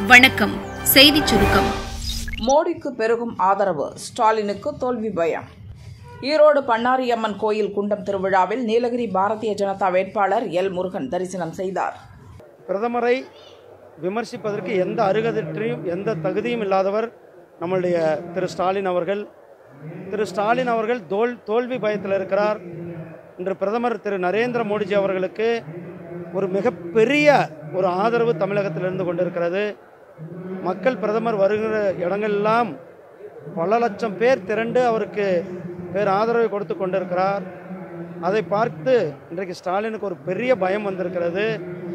வணக்கம் செய்திச் சுருக்கம் மோடிக்கு பெருகும் ஆதரவு ஸ்டாலினுக்கு தோல்வி பயம் ஈரோடு பண்ணாரியம்மன் கோயில் குண்டம் திருவிழாவில் நீலகிரி பாரதிய ஜனதா வேட்பாளர் எல் முருகன் தரிசனம் செய்தார் பிரதமரை விமர்சிப்பதற்கு எந்த அருகதற்றையும் எந்த தகுதியும் இல்லாதவர் நம்மளுடைய திரு ஸ்டாலின் அவர்கள் திரு ஸ்டாலின் அவர்கள் தோல் தோல்வி பயத்தில் இருக்கிறார் இன்று பிரதமர் திரு நரேந்திர மோடிஜி அவர்களுக்கு ஒரு மிகப்பெரிய ஒரு ஆதரவு தமிழகத்தில் இருந்து கொண்டிருக்கிறது மக்கள் பிரதமர் வருகிற இடங்களெல்லாம் பல லட்சம் பேர் திரண்டு அவருக்கு பேர் ஆதரவை கொடுத்து கொண்டிருக்கிறார் அதை பார்த்து இன்றைக்கு ஸ்டாலினுக்கு ஒரு பெரிய பயம் வந்திருக்கிறது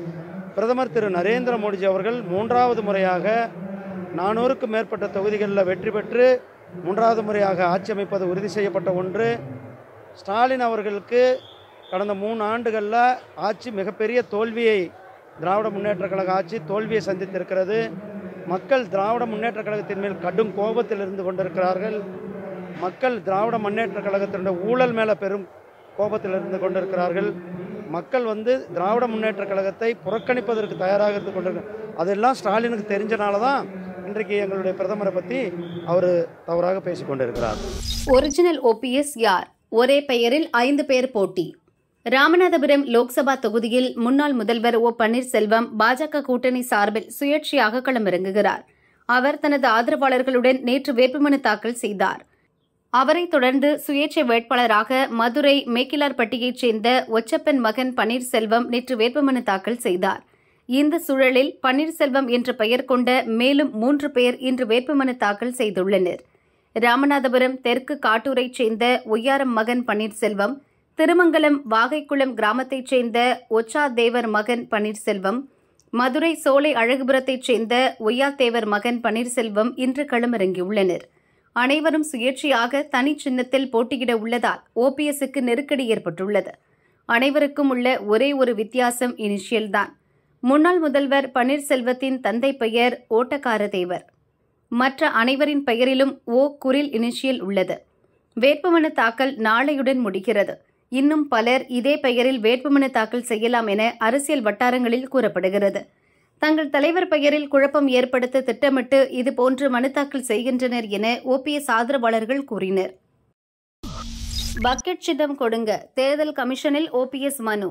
பிரதமர் திரு நரேந்திர மோடிஜி அவர்கள் மூன்றாவது முறையாக நானூறுக்கும் மேற்பட்ட தொகுதிகளில் வெற்றி பெற்று மூன்றாவது முறையாக ஆட்சி அமைப்பது உறுதி செய்யப்பட்ட ஒன்று ஸ்டாலின் அவர்களுக்கு கடந்த மூணு ஆண்டுகளில் ஆட்சி மிகப்பெரிய தோல்வியை திராவிட முன்னேற்ற கழக ஆட்சி தோல்வியை சந்தித்திருக்கிறது மக்கள் திராவிட முன்னேற்ற கழகத்தின் மேல் கடும் கோபத்தில் இருந்து கொண்டிருக்கிறார்கள் மக்கள் திராவிட முன்னேற்ற கழகத்தினுடைய ஊழல் மேலே பெரும் கோபத்தில் இருந்து கொண்டிருக்கிறார்கள் மக்கள் வந்து திராவிட முன்னேற்ற கழகத்தை புறக்கணிப்பதற்கு தயாராக இருந்து கொண்டிருக்க அதெல்லாம் ஸ்டாலினுக்கு தெரிஞ்சனால தான் இன்றைக்கு எங்களுடைய பிரதமரை பற்றி அவர் தவறாக பேசிக் கொண்டிருக்கிறார் ஒரிஜினல் ஓபிஎஸ் யார் ஒரே பெயரில் ஐந்து பேர் போட்டி ராமநாதபுரம் லோக்சபா தொகுதியில் முன்னாள் முதல்வர் ஓ பன்னீர்செல்வம் பாஜக கூட்டணி சார்பில் சுயேட்சையாக களமிறங்குகிறார் அவர் தனது ஆதரவாளர்களுடன் நேற்று வேட்புமனு தாக்கல் செய்தார் அவரைத் தொடர்ந்து சுயேட்சை வேட்பாளராக மதுரை மேக்கிலார்பட்டியைச் சேர்ந்த ஒச்சப்பன் மகன் பன்னீர்செல்வம் நேற்று வேட்புமனு தாக்கல் செய்தார் இந்த சூழலில் பன்னீர்செல்வம் என்ற பெயர் கொண்ட மேலும் மூன்று பேர் இன்று வேட்புமனு தாக்கல் செய்துள்ளனர் ராமநாதபுரம் தெற்கு காட்டூரைச் சேர்ந்த ஒய்யாரம் மகன் பன்னீர்செல்வம் திருமங்கலம் வாகைக்குளம் கிராமத்தைச் சேர்ந்த ஒச்சா தேவர் மகன் பன்னீர்செல்வம் மதுரை சோலை அழகுபுரத்தைச் சேர்ந்த ஒய்யாத்தேவர் மகன் பன்னீர்செல்வம் இன்று களமிறங்கியுள்ளனர் அனைவரும் சுயேட்சையாக தனி சின்னத்தில் போட்டியிட உள்ளதால் ஓபிஎஸ்க்கு நெருக்கடி ஏற்பட்டுள்ளது அனைவருக்கும் உள்ள ஒரே ஒரு வித்தியாசம் இனிஷியல் தான் முன்னாள் முதல்வர் பன்னீர்செல்வத்தின் தந்தை பெயர் ஓட்டக்கார தேவர் மற்ற அனைவரின் பெயரிலும் ஓ குரில் இனிஷியல் உள்ளது வேட்புமனு தாக்கல் நாளையுடன் முடிகிறது இன்னும் பலர் இதே பெயரில் வேட்புமனு தாக்கல் செய்யலாம் என அரசியல் வட்டாரங்களில் கூறப்படுகிறது தங்கள் தலைவர் பெயரில் குழப்பம் ஏற்படுத்த திட்டமிட்டு இதுபோன்று மனு தாக்கல் செய்கின்றனர் என ஓபிஎஸ் ஆதரவாளர்கள் கூறினர் பக்கெட் சின்னம் கொடுங்க தேர்தல் கமிஷனில் ஓபிஎஸ் மனு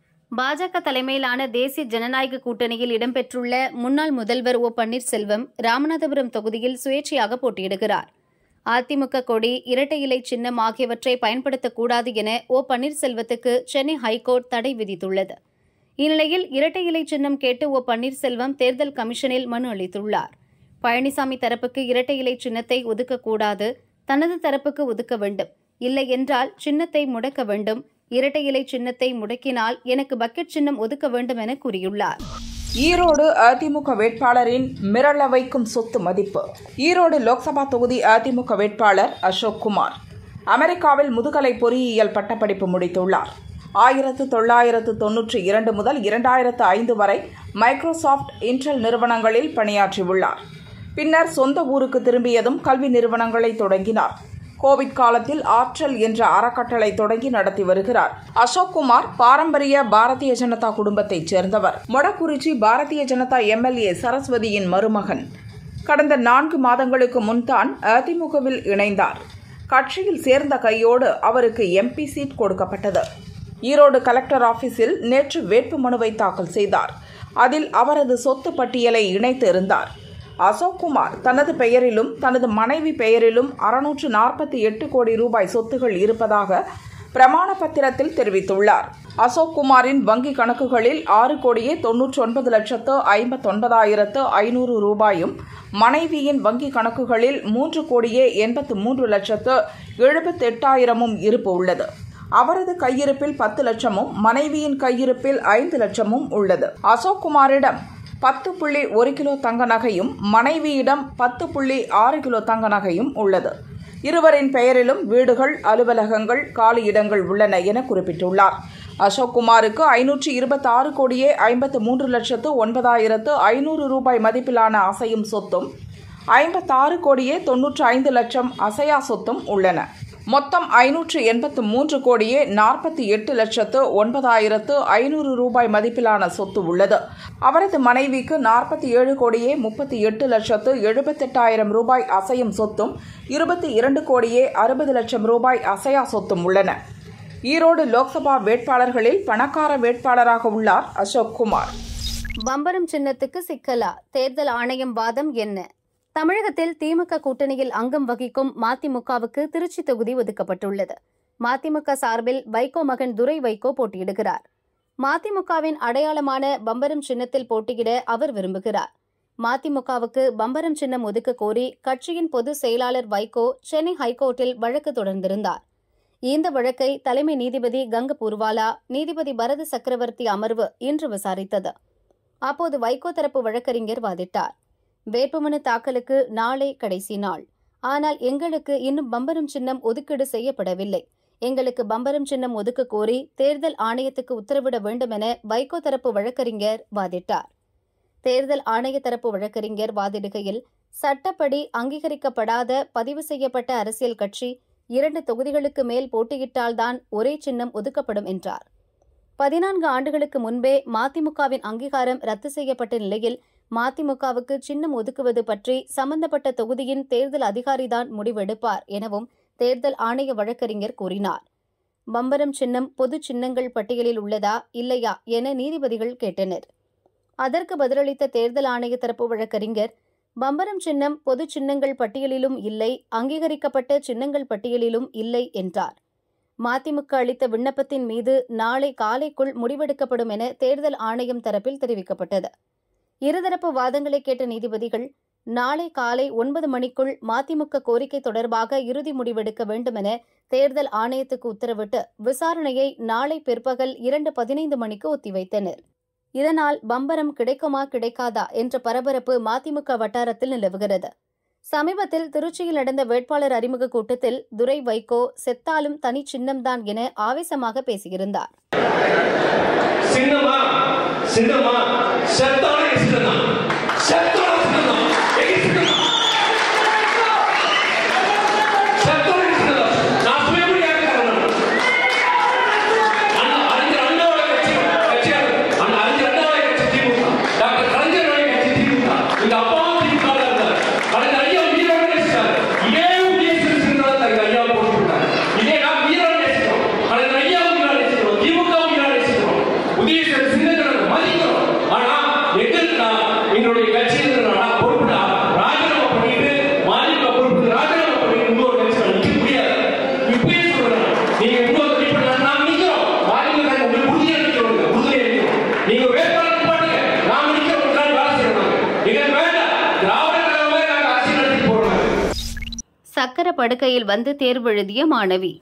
பாஜக தலைமையிலான தேசிய ஜனநாயக கூட்டணியில் இடம்பெற்றுள்ள முன்னாள் முதல்வர் ஓ பன்னீர்செல்வம் ராமநாதபுரம் தொகுதியில் சுயேட்சையாக போட்டியிடுகிறார் அதிமுக கொடி இரட்டை இலை சின்னம் ஆகியவற்றை பயன்படுத்தக்கூடாது என ஓ பன்னீர்செல்வத்துக்கு சென்னை ஹைகோர்ட் தடை விதித்துள்ளது இந்நிலையில் இரட்டை இலை சின்னம் கேட்டு ஓ பன்னீர்செல்வம் தேர்தல் கமிஷனில் மனு அளித்துள்ளார் பழனிசாமி தரப்புக்கு இரட்டை இலை சின்னத்தை ஒதுக்கக்கூடாது தனது தரப்புக்கு ஒதுக்க வேண்டும் இல்லை என்றால் சின்னத்தை முடக்க வேண்டும் இரட்டை இலை சின்னத்தை முடக்கினால் எனக்கு பக்கெட் சின்னம் ஒதுக்க வேண்டும் என கூறியுள்ளார் ஈரோடு அதிமுக வேட்பாளரின் மிரள வைக்கும் சொத்து மதிப்பு ஈரோடு லோக்சபா தொகுதி அதிமுக வேட்பாளர் அசோக் குமார் அமெரிக்காவில் முதுகலை பொறியியல் பட்டப்படிப்பு முடித்துள்ளார் ஆயிரத்து தொள்ளாயிரத்து தொன்னூற்றி இரண்டு முதல் இரண்டாயிரத்து ஐந்து வரை மைக்ரோசாஃப்ட் இன்டெல் நிறுவனங்களில் பணியாற்றியுள்ளார் பின்னர் சொந்த ஊருக்கு திரும்பியதும் கல்வி நிறுவனங்களை தொடங்கினார் கோவிட் காலத்தில் ஆற்றல் என்ற அறக்கட்டளை தொடங்கி நடத்தி வருகிறார் அசோக் குமார் பாரம்பரிய பாரதிய ஜனதா குடும்பத்தைச் சேர்ந்தவர் மொடக்குறிச்சி பாரதிய ஜனதா எம்எல்ஏ சரஸ்வதியின் மருமகன் கடந்த நான்கு மாதங்களுக்கு முன்தான் அதிமுகவில் இணைந்தார் கட்சியில் சேர்ந்த கையோடு அவருக்கு எம்பி சீட் கொடுக்கப்பட்டது ஈரோடு கலெக்டர் ஆபீஸில் நேற்று வேட்புமனுவை தாக்கல் செய்தார் அதில் அவரது சொத்து பட்டியலை இணைத்து இருந்தார் அசோக் குமார் தனது பெயரிலும் தனது மனைவி பெயரிலும் அறுநூற்று நாற்பத்தி எட்டு கோடி ரூபாய் சொத்துகள் இருப்பதாக பிரமாண பத்திரத்தில் தெரிவித்துள்ளார் அசோக் குமாரின் வங்கி கணக்குகளில் ஆறு கோடியே தொன்னூற்றி ஒன்பது லட்சத்து ஐம்பத்தொன்பதாயிரத்து ஐநூறு ரூபாயும் மனைவியின் வங்கி கணக்குகளில் மூன்று கோடியே எண்பத்து மூன்று லட்சத்து எழுபத்தெட்டாயிரமும் இருப்பு உள்ளது அவரது கையிருப்பில் பத்து லட்சமும் மனைவியின் கையிருப்பில் ஐந்து லட்சமும் உள்ளது அசோக் குமாரிடம் பத்து புள்ளி ஒரு கிலோ தங்க நகையும் மனைவியிடம் பத்து புள்ளி ஆறு கிலோ தங்க நகையும் உள்ளது இருவரின் பெயரிலும் வீடுகள் அலுவலகங்கள் காலி இடங்கள் உள்ளன என குறிப்பிட்டுள்ளார் அசோக் குமாருக்கு ஐநூற்றி இருபத்தி ஆறு கோடியே ஐம்பத்து மூன்று லட்சத்து ஒன்பதாயிரத்து ஐநூறு ரூபாய் மதிப்பிலான அசையும் சொத்தும் ஐம்பத்தாறு கோடியே தொன்னூற்றி ஐந்து லட்சம் அசையா சொத்தும் உள்ளன மொத்தம் ஐநூற்று எண்பத்து மூன்று கோடியே நாற்பத்தி எட்டு லட்சத்து ஒன்பதாயிரத்து ஐநூறு ரூபாய் மதிப்பிலான சொத்து உள்ளது அவரது மனைவிக்கு நாற்பத்தி ஏழு கோடியே முப்பத்தி எட்டு லட்சத்து எழுபத்தெட்டாயிரம் ரூபாய் அசையும் சொத்தும் இருபத்தி இரண்டு கோடியே அறுபது லட்சம் ரூபாய் அசையா சொத்தும் உள்ளன ஈரோடு லோக்சபா வேட்பாளர்களில் பணக்கார வேட்பாளராக உள்ளார் அசோக் குமார் பம்பரம் சின்னத்துக்கு சிக்கலா தேர்தல் ஆணையம் வாதம் என்ன தமிழகத்தில் திமுக கூட்டணியில் அங்கம் வகிக்கும் மதிமுகவுக்கு திருச்சி தொகுதி ஒதுக்கப்பட்டுள்ளது மதிமுக சார்பில் வைகோ மகன் துரை வைகோ போட்டியிடுகிறார் மதிமுகவின் அடையாளமான பம்பரம் சின்னத்தில் போட்டியிட அவர் விரும்புகிறார் மதிமுகவுக்கு பம்பரம் சின்னம் ஒதுக்க கோரி கட்சியின் பொதுச் செயலாளர் வைகோ சென்னை ஹைகோர்ட்டில் வழக்கு தொடர்ந்திருந்தார் இந்த வழக்கை தலைமை நீதிபதி கங்க பூர்வாலா நீதிபதி பரத சக்கரவர்த்தி அமர்வு இன்று விசாரித்தது அப்போது வைகோ தரப்பு வழக்கறிஞர் வாதிட்டார் வேட்புமனு தாக்கலுக்கு நாளை கடைசி நாள் ஆனால் எங்களுக்கு இன்னும் பம்பரம் சின்னம் ஒதுக்கீடு செய்யப்படவில்லை எங்களுக்கு பம்பரம் சின்னம் ஒதுக்க கோரி தேர்தல் ஆணையத்துக்கு உத்தரவிட வேண்டும் என வைகோ தரப்பு வழக்கறிஞர் வாதிட்டார் தேர்தல் ஆணைய தரப்பு வழக்கறிஞர் வாதிடுகையில் சட்டப்படி அங்கீகரிக்கப்படாத பதிவு செய்யப்பட்ட அரசியல் கட்சி இரண்டு தொகுதிகளுக்கு மேல் போட்டியிட்டால்தான் ஒரே சின்னம் ஒதுக்கப்படும் என்றார் பதினான்கு ஆண்டுகளுக்கு முன்பே மதிமுகவின் அங்கீகாரம் ரத்து செய்யப்பட்ட நிலையில் மதிமுகவுக்கு சின்னம் ஒதுக்குவது பற்றி சம்பந்தப்பட்ட தொகுதியின் தேர்தல் அதிகாரிதான் முடிவெடுப்பார் எனவும் தேர்தல் ஆணைய வழக்கறிஞர் கூறினார் பம்பரம் சின்னம் பொது சின்னங்கள் பட்டியலில் உள்ளதா இல்லையா என நீதிபதிகள் கேட்டனர் அதற்கு பதிலளித்த தேர்தல் ஆணைய தரப்பு வழக்கறிஞர் பம்பரம் சின்னம் பொது சின்னங்கள் பட்டியலிலும் இல்லை அங்கீகரிக்கப்பட்ட சின்னங்கள் பட்டியலிலும் இல்லை என்றார் மதிமுக அளித்த விண்ணப்பத்தின் மீது நாளை காலைக்குள் முடிவெடுக்கப்படும் என தேர்தல் ஆணையம் தரப்பில் தெரிவிக்கப்பட்டது இருதரப்பு வாதங்களை கேட்ட நீதிபதிகள் நாளை காலை ஒன்பது மணிக்குள் மதிமுக கோரிக்கை தொடர்பாக இறுதி முடிவெடுக்க வேண்டும் என தேர்தல் ஆணையத்துக்கு உத்தரவிட்டு விசாரணையை நாளை பிற்பகல் இரண்டு பதினைந்து மணிக்கு ஒத்திவைத்தனர் இதனால் பம்பரம் கிடைக்குமா கிடைக்காதா என்ற பரபரப்பு மதிமுக வட்டாரத்தில் நிலவுகிறது சமீபத்தில் திருச்சியில் நடந்த வேட்பாளர் அறிமுக கூட்டத்தில் துரை வைகோ செத்தாலும் தனி சின்னம்தான் என ஆவேசமாக பேசியிருந்தார் சின்னமா சின்னமா செத்தாலும் என் சின்னம் செத்தாலும் சின்னம் எங்க சின்னம் செத்தாலும் என் சின்னம் நான் சுயபடி யாருக்காரன் அண்ணா அறிஞர் அண்ணாவோட கட்சி கட்சியார் அண்ணா அறிஞர் அண்ணாவோட கட்சி திமுக டாக்டர் கலைஞரோட கட்சி திமுக எங்க அப்பாவும் திமுக இருந்தார் கலைஞர் ஐயா உயிரோட நேசிச்சார் இதே உதயசு சின்னம் எங்க ஐயா போட்டு விட்டார் இதே நான் உயிரோட நேசிக்கிறோம் கலைஞர் ஐயா உயிரோட நேசிக்கிறோம் திமுக உயிரோட நேசிக்கிறோம் உதயசு சின்னங்களை மதிக்கிறோம் ஆனா எங்களுக்கு எங்களுடைய கட்சியில் நான் பொறுப்புடா ராஜினாமா பண்ணிட்டு மாநில பொறுப்பு ராஜினாமா பண்ணிட்டு இன்னொரு கட்சியில் நிக்க முடியாது இப்பயே சொல்றேன் நீங்க இன்னொரு கட்சி நாங்க நிக்கிறோம் மாநில கட்சி உங்களுக்கு உறுதியா நிக்கிறோம் உறுதியா நிக்கிறோம் நீங்க வேட்பாளர் பாருங்க நாம நிக்கிறோம் உட்கார்ந்து வேலை செய்யணும் எங்களுக்கு வேண்டாம் திராவிட கழகமே நாங்க அரசியல் நடத்தி போறோம் சக்கர படுக்கையில் வந்து தேர்வு எழுதிய மாணவி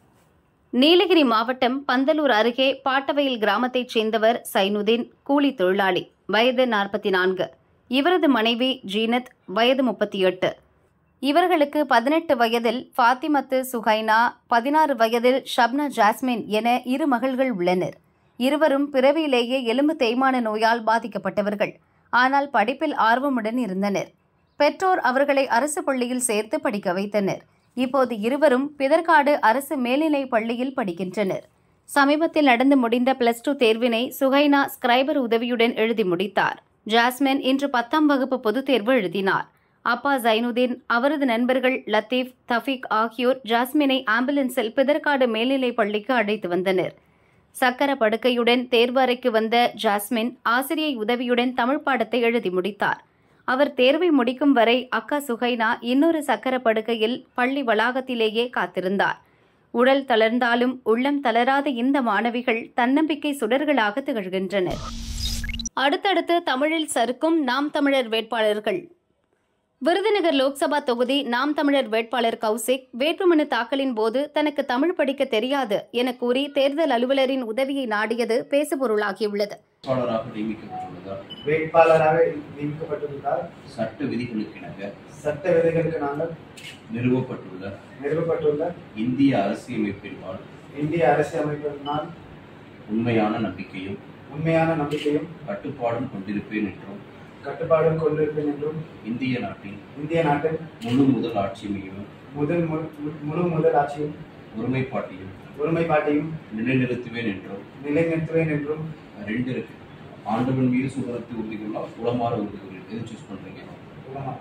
நீலகிரி மாவட்டம் பந்தலூர் அருகே பாட்டவயல் கிராமத்தைச் சேர்ந்தவர் சைனுதீன் கூலி தொழிலாளி வயது நாற்பத்தி நான்கு இவரது மனைவி ஜீனத் வயது முப்பத்தி எட்டு இவர்களுக்கு பதினெட்டு வயதில் ஃபாத்திமத்து சுஹைனா பதினாறு வயதில் ஷப்னா ஜாஸ்மின் என இரு மகள்கள் உள்ளனர் இருவரும் பிறவியிலேயே எலும்பு தேய்மான நோயால் பாதிக்கப்பட்டவர்கள் ஆனால் படிப்பில் ஆர்வமுடன் இருந்தனர் பெற்றோர் அவர்களை அரசு பள்ளியில் சேர்த்து படிக்க வைத்தனர் இப்போது இருவரும் பிதற்காடு அரசு மேல்நிலைப் பள்ளியில் படிக்கின்றனர் சமீபத்தில் நடந்து முடிந்த பிளஸ் டூ தேர்வினை சுகைனா ஸ்கிரைபர் உதவியுடன் எழுதி முடித்தார் ஜாஸ்மின் இன்று பத்தாம் வகுப்பு பொதுத் தேர்வு எழுதினார் அப்பா ஜைனுதீன் அவரது நண்பர்கள் லத்தீப் தஃபீக் ஆகியோர் ஜாஸ்மினை ஆம்புலன்ஸில் பிதற்காடு மேல்நிலைப் பள்ளிக்கு அழைத்து வந்தனர் சக்கர படுக்கையுடன் தேர்வு அறைக்கு வந்த ஜாஸ்மின் ஆசிரியை உதவியுடன் தமிழ் பாடத்தை எழுதி முடித்தார் அவர் தேர்வை முடிக்கும் வரை அக்கா சுகைனா இன்னொரு சக்கர படுக்கையில் பள்ளி வளாகத்திலேயே காத்திருந்தார் உடல் தளர்ந்தாலும் உள்ளம் தளராத இந்த மாணவிகள் தன்னம்பிக்கை சுடர்களாக திகழ்கின்றனர் அடுத்தடுத்து தமிழில் சறுக்கும் நாம் தமிழர் வேட்பாளர்கள் விருதுநகர் லோக்சபா தொகுதி நாம் தமிழர் வேட்பாளர் கௌசிக் வேட்புமனு தாக்கலின் போது தனக்கு தமிழ் படிக்க தெரியாது என கூறி தேர்தல் அலுவலரின் உதவியை நாடியது பேசுபொருளாகியுள்ளது வேட்பாளராக நியமிக்கப்பட்டுள்ளதால் வேட்பாளராக நியமிக்கப்பட்டுள்ளதால் சட்ட விதிகளுக்கிணங்க சட்ட விதிகளுக்கு நாங்கள் நிறுவப்பட்டுள்ள நிறுவப்பட்டுள்ள இந்திய அரசியலமைப்பின்பால் இந்திய அரசியலமைப்பினால் உண்மையான நம்பிக்கையும் உண்மையான நம்பிக்கையும் கட்டுப்பாடும் கொண்டிருப்பேன் என்றும் கட்டுப்பாடு கொண்டிருப்பேன் என்றும் இந்திய நாட்டின் இந்திய நாட்டின் முழு முதல் ஆட்சியையும் முதல் மு- மு- முழு முதல் ஆட்சியும் ஒருமைப்பாட்டையும் ஒருமைப்பாட்டையும் நிலைநிறுத்துவேன் என்றும் நிலைநிறுத்துவேன் என்றும் ரெண்டு இருக்கு ஆண்டவன் மீது சுதந்திரத்தை உறுதி கொள்ளலாம் உளமாற உறுதி கொள்ளலாம் எது சூஸ் பண்றீங்க உளமா-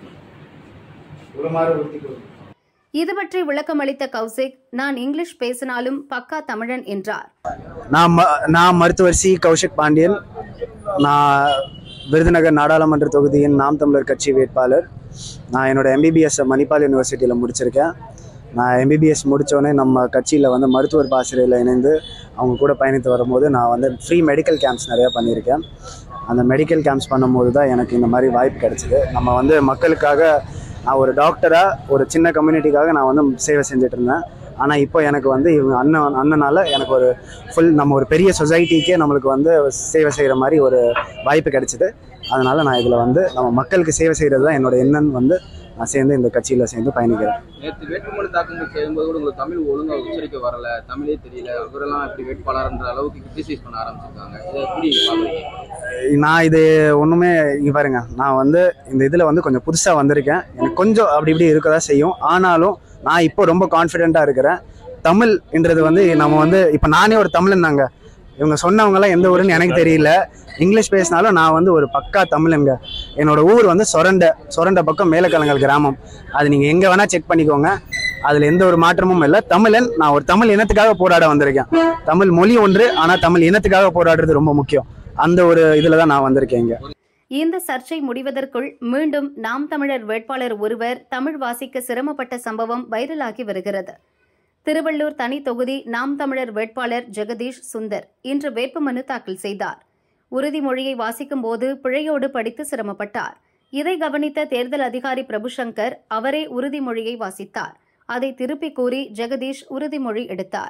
உளமாற உறுதி கொள்கிறேன் இது பற்றி விளக்கமளித்த கௌசிக் நான் இங்கிலீஷ் பேசினாலும் பக்கா தமிழன் என்றார் நான் ம- நான் மருத்துவர் சி கௌஷிக் பாண்டியன் நான் விருதுநகர் நாடாளுமன்ற தொகுதியின் நாம் தமிழர் கட்சி வேட்பாளர் நான் என்னோட எம்பிபிஎஸ் மணிப்பால் யூனிவர்சிட்டியில் முடிச்சிருக்கேன் நான் எம்பிபிஎஸ் முடித்தோடனே நம்ம கட்சியில் வந்து மருத்துவர் பாசறையில் இணைந்து அவங்க கூட பயணித்து வரும்போது நான் வந்து ஃப்ரீ மெடிக்கல் கேம்ப்ஸ் நிறையா பண்ணியிருக்கேன் அந்த மெடிக்கல் கேம்ப்ஸ் பண்ணும்போது தான் எனக்கு இந்த மாதிரி வாய்ப்பு கிடைச்சிது நம்ம வந்து மக்களுக்காக நான் ஒரு டாக்டராக ஒரு சின்ன கம்யூனிட்டிக்காக நான் வந்து சேவை செஞ்சுட்டு இருந்தேன் ஆனால் இப்போ எனக்கு வந்து இவங்க அண்ணன் அண்ணனால எனக்கு ஒரு ஃபுல் நம்ம ஒரு பெரிய சொசைட்டிக்கே நம்மளுக்கு வந்து சேவை செய்கிற மாதிரி ஒரு வாய்ப்பு கிடைச்சிது அதனால் நான் இதில் வந்து நம்ம மக்களுக்கு சேவை செய்கிறது தான் என்னோட எண்ணம் வந்து நான் சேர்ந்து இந்த கட்சியில் சேர்ந்து பயணிக்கிறேன் நேற்று வேட்புமனு தாக்கல் செய்யும்போது கூட உங்களுக்கு தமிழ் ஒழுங்கா உச்சரிக்க வரல தமிழே தெரியல அவரெல்லாம் எப்படி வேட்பாளர்ன்ற அளவுக்கு கிரிட்டிசைஸ் பண்ண ஆரம்பிச்சிருக்காங்க இதை எப்படி பாக்குறீங்க நான் இது ஒன்றுமே இங்கே பாருங்க நான் வந்து இந்த இதில் வந்து கொஞ்சம் புதுசாக வந்திருக்கேன் எனக்கு கொஞ்சம் அப்படி இப்படி இருக்க தான் செய்யும் ஆனாலும் நான் இப்போ ரொம்ப கான்ஃபிடென்ட்டாக இருக்கிறேன் தமிழ்ன்றது வந்து நம்ம வந்து இப்போ நானே ஒரு தமிழன் தாங்க இவங்க சொன்னவங்கலாம் எந்த ஊருன்னு எனக்கு தெரியல இங்கிலீஷ் பேசினாலும் நான் வந்து ஒரு பக்கா தமிழனுங்க என்னோட ஊர் வந்து சொரண்டை சொரண்டை பக்கம் மேலக்கலங்கல் கிராமம் அது நீங்கள் எங்கே வேணால் செக் பண்ணிக்கோங்க அதில் எந்த ஒரு மாற்றமும் இல்லை தமிழன் நான் ஒரு தமிழ் இனத்துக்காக போராட வந்திருக்கேன் தமிழ் மொழி ஒன்று ஆனால் தமிழ் இனத்துக்காக போராடுறது ரொம்ப முக்கியம் அந்த ஒரு இதில் தான் நான் வந்திருக்கேன் இங்க இந்த சர்ச்சை முடிவதற்குள் மீண்டும் நாம் தமிழர் வேட்பாளர் ஒருவர் தமிழ் வாசிக்க சிரமப்பட்ட சம்பவம் வைரலாகி வருகிறது திருவள்ளூர் தனி தொகுதி நாம் தமிழர் வேட்பாளர் ஜெகதீஷ் சுந்தர் இன்று வேட்புமனு தாக்கல் செய்தார் உறுதிமொழியை வாசிக்கும் போது பிழையோடு படித்து சிரமப்பட்டார் இதை கவனித்த தேர்தல் அதிகாரி பிரபுசங்கர் அவரே உறுதிமொழியை வாசித்தார் அதை திருப்பிக் கூறி ஜெகதீஷ் உறுதிமொழி எடுத்தார்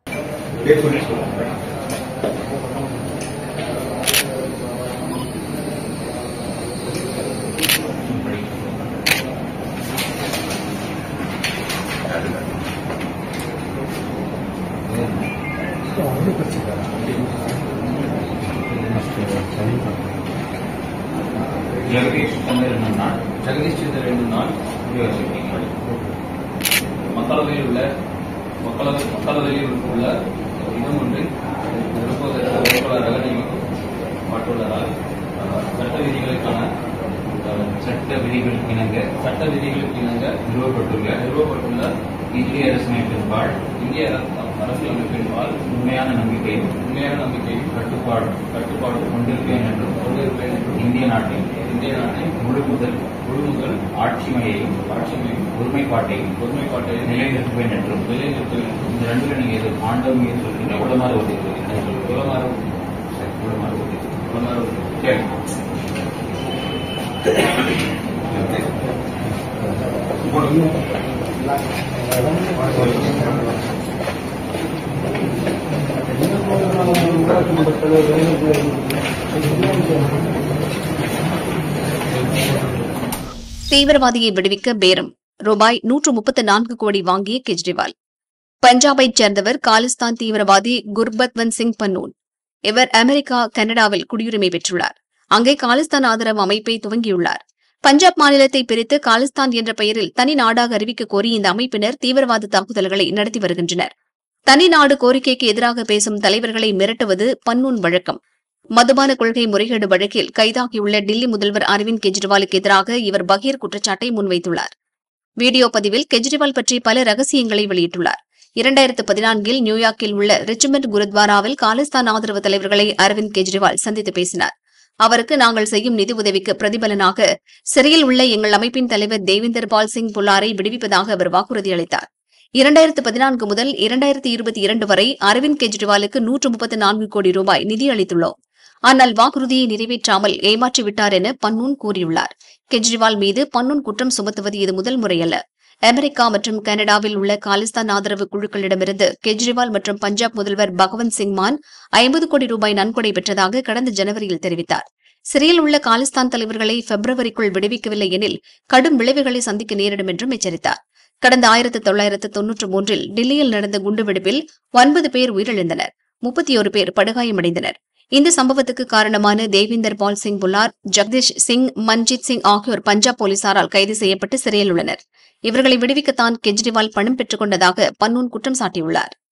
ஜெகதீஷ் சந்திர என்னும் நான் ஜெகதீஷ் சந்திர என்னும் நான் முடிவெடுக்கிறேன் மக்களவையில் உள்ள மக்களவை மக்களவையில் உள்ள இடம் ஒன்றில் விருப்ப வேட்பாளராக நியமிக்கப்பட்டுள்ளதால் அஹ், சட்ட விதிகளுக்கான அஹ், சட்ட விதிகளுக்கு இணங்க சட்ட விதிகளுக்கு இணங்க நிறுவப்பட்டுள்ள நிறுவப்பட்டுள்ள இந்திய அரசமைப்பின்பால் இந்திய அரச- அரசியலமைப்பின்பால் உண்மையான நம்பிக்கையும் உண்மையான நம்பிக்கையும் கட்டுப்பாடு கட்டுப்பாடு கொண்டிருப்பேன் என்றும் கொண்டிருப்பேன் என்றும் இந்திய நாட்டின் இந்திய நாட்டின் முழு முதல் முழு முதல் ஆட்சிமையையும் ஆட்சிமையும் ஒருமைப்பாட்டையும் ஒருமைப்பாட்டையும் நிலைநிறுத்துவேன் என்றும் நிலைநிறுத்துவேன் என்றும் இந்த ரெண்டுல நீங்க எது ஆண்டவன் மீது சொல்றீங்க உடமாறு ஒட்டி உடமாறு உடமாறு ஒட்டி உடமாறு ஒட்டி சரி தீவிரவாதியை விடுவிக்க பேரம் ரூபாய் நூற்று முப்பத்து நான்கு கோடி வாங்கிய கெஜ்ரிவால் பஞ்சாபைச் சேர்ந்தவர் காலிஸ்தான் தீவிரவாதி குர்பத்வந்த் சிங் பன்னூன் இவர் அமெரிக்கா கனடாவில் குடியுரிமை பெற்றுள்ளார் அங்கே காலிஸ்தான் ஆதரவு அமைப்பை துவங்கியுள்ளார் பஞ்சாப் மாநிலத்தை பிரித்து காலிஸ்தான் என்ற பெயரில் தனி நாடாக அறிவிக்க கோரி இந்த அமைப்பினர் தீவிரவாத தாக்குதல்களை நடத்தி வருகின்றனர் தனி நாடு கோரிக்கைக்கு எதிராக பேசும் தலைவர்களை மிரட்டுவது பன்னூன் வழக்கம் மதுபான கொள்கை முறைகேடு வழக்கில் கைதாகியுள்ள டில்லி முதல்வர் அரவிந்த் கெஜ்ரிவாலுக்கு எதிராக இவர் பகீர் குற்றச்சாட்டை முன்வைத்துள்ளார் வீடியோ பதிவில் கெஜ்ரிவால் பற்றி பல ரகசியங்களை வெளியிட்டுள்ளார் இரண்டாயிரத்து பதினான்கில் நியூயார்க்கில் உள்ள ரிச்மண்ட் குருத்வாராவில் காலிஸ்தான் ஆதரவு தலைவர்களை அரவிந்த் கெஜ்ரிவால் சந்தித்து பேசினார் அவருக்கு நாங்கள் செய்யும் நிதி உதவிக்கு பிரதிபலனாக சிறையில் உள்ள எங்கள் அமைப்பின் தலைவர் தேவிந்தர் பால் சிங் புல்லாரை விடுவிப்பதாக அவர் வாக்குறுதி அளித்தார் இரண்டாயிரத்து பதினான்கு முதல் இரண்டாயிரத்து இருபத்தி இரண்டு வரை அரவிந்த் கெஜ்ரிவாலுக்கு நூற்று முப்பத்து நான்கு கோடி ரூபாய் நிதி அளித்துள்ளோம் ஆனால் வாக்குறுதியை நிறைவேற்றாமல் ஏமாற்றிவிட்டார் என பன்னூன் கூறியுள்ளார் கெஜ்ரிவால் மீது பன்னூன் குற்றம் சுமத்துவது இது முதல் முறையல்ல அமெரிக்கா மற்றும் கனடாவில் உள்ள காலிஸ்தான் ஆதரவு குழுக்களிடமிருந்து கெஜ்ரிவால் மற்றும் பஞ்சாப் முதல்வர் பகவந்த் சிங் மான் ஐம்பது கோடி ரூபாய் நன்கொடை பெற்றதாக கடந்த ஜனவரியில் தெரிவித்தார் சிறையில் உள்ள காலிஸ்தான் தலைவர்களை பிப்ரவரிக்குள் விடுவிக்கவில்லை எனில் கடும் விளைவுகளை சந்திக்க நேரிடும் என்றும் எச்சரித்தார் கடந்த ஆயிரத்து தொள்ளாயிரத்து தொன்னூற்று மூன்றில் டில்லியில் நடந்த குண்டுவெடிப்பில் ஒன்பது பேர் உயிரிழந்தனர் முப்பத்தி ஒரு பேர் படுகாயமடைந்தனர் இந்த சம்பவத்துக்கு காரணமான தேவிந்தர் பால் சிங் புல்லார் ஜெகதீஷ் சிங் மன்ஜித் சிங் ஆகியோர் பஞ்சாப் போலீசாரால் கைது செய்யப்பட்டு சிறையில் உள்ளனர் இவர்களை விடுவிக்கத்தான் கெஜ்ரிவால் பணம் பெற்றுக் கொண்டதாக பன்னூன் குற்றம் சாட்டியுள்ளார்